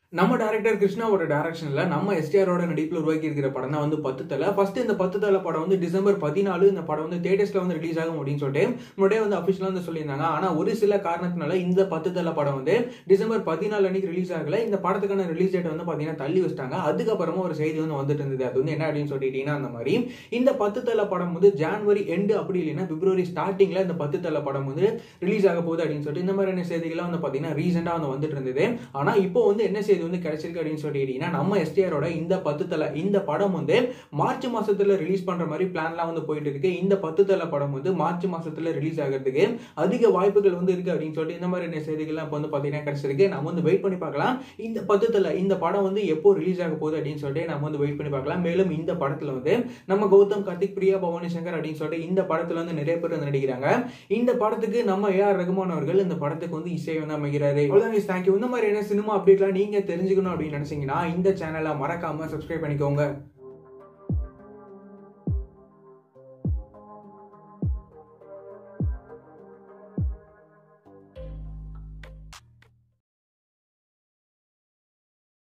நம்ம டேரக்டர் கிருஷ்ணாவோட டைரக்ஷன்ல நம்ம எஸ்டிஆரோட நடிப்பில் உருவாக்கி இருக்கிற படம் தான் வந்து பத்து தலை ஃபர்ஸ்ட் இந்த பத்து தலை படம் வந்து டிசம்பர் பதினாலு இந்த படம் வந்து தேட்டர்ஸ்ல வந்து ரிலீஸ் ஆகும் அப்படின்னு சொல்லிட்டு முன்னாடியே வந்து அஃபிஷியலாக வந்து சொல்லியிருந்தாங்க ஆனா ஒரு சில காரணத்தினால இந்த பத்து தலை படம் வந்து டிசம்பர் பதினாலு அன்னைக்கு ரிலீஸ் ஆகல இந்த படத்துக்கான ரிலீஸ் டேட் வந்து பாத்தீங்கன்னா தள்ளி வச்சிட்டாங்க அதுக்கப்புறமா ஒரு செய்தி வந்து வந்துட்டு இருந்தது அது வந்து என்ன அப்படின்னு சொல்லிட்டீங்கன்னா அந்த மாதிரி இந்த பத்து தலை படம் வந்து ஜான்வரி எண்டு அப்படி இல்லைன்னா பிப்ரவரி ஸ்டார்டிங்ல இந்த பத்து தலை படம் வந்து ரிலீஸ் ஆக போகுது அப்படின்னு சொல்லிட்டு இந்த மாதிரியான செய்திகள்லாம் வந்து பாத்தீங்கன்னா ரீசெண்டா வந்து வந்துட்டு இருந்தது ஆனா இப்போ வந்து என்ன செய்தி வந்து கிடைச்சிருக்கு அப்படின்னு சொல்லிட்டீங்கன்னா நம்ம எஸ்டிஆரோட இந்த பத்து தலை இந்த படம் வந்து மார்ச் மாசத்துல ரிலீஸ் பண்ற மாதிரி பிளான்லாம் வந்து போயிட்டு இருக்கு இந்த பத்து தலை படம் வந்து மார்ச் மாசத்துல ரிலீஸ் ஆகிறதுக்கு அதிக வாய்ப்புகள் வந்து இருக்கு அப்படின்னு சொல்லிட்டு இந்த மாதிரியான செய்திகள்லாம் இப்போ வந்து பாத்தீங்கன்னா கிடைச்சிருக்கு நம்ம வந்து வெயிட் பண்ணி பார்க்கலாம் இந்த பத்து தலை இந்த படம் வந்து எப்போ ரிலீஸ் ஆக போகுது அப்படின்னு சொல்லிட்டு நம்ம வந்து வெயிட் பண்ணி பார்க்கலாம் மேலும் இந்த படத்துல வந்து நம்ம கௌதம் கார்த்திக் பிரியா பவானி சங்கர் அப்படின்னு சொல்லிட்டு இந்த படத்துல வந்து நிறைய பேர் வந்து நடிக்கிறாங்க இந்த படத்துக்கு நம்ம ஏஆர் ரகுமான் அவர்கள் இந்த படத்துக்கு வந்து இசை வந்து அமைகிறாரு அவ்வளவுதான் தேங்க்யூ இந்த மாதிரியான சினிமா அப்டேட்லாம் நீங்க தெரிஞ்சுக்கணும் அப்படின்னு நினைச்சீங்கன்னா இந்த சேனலை மறக்காம சப்ஸ்கிரைப் பண்ணிக்கோங்க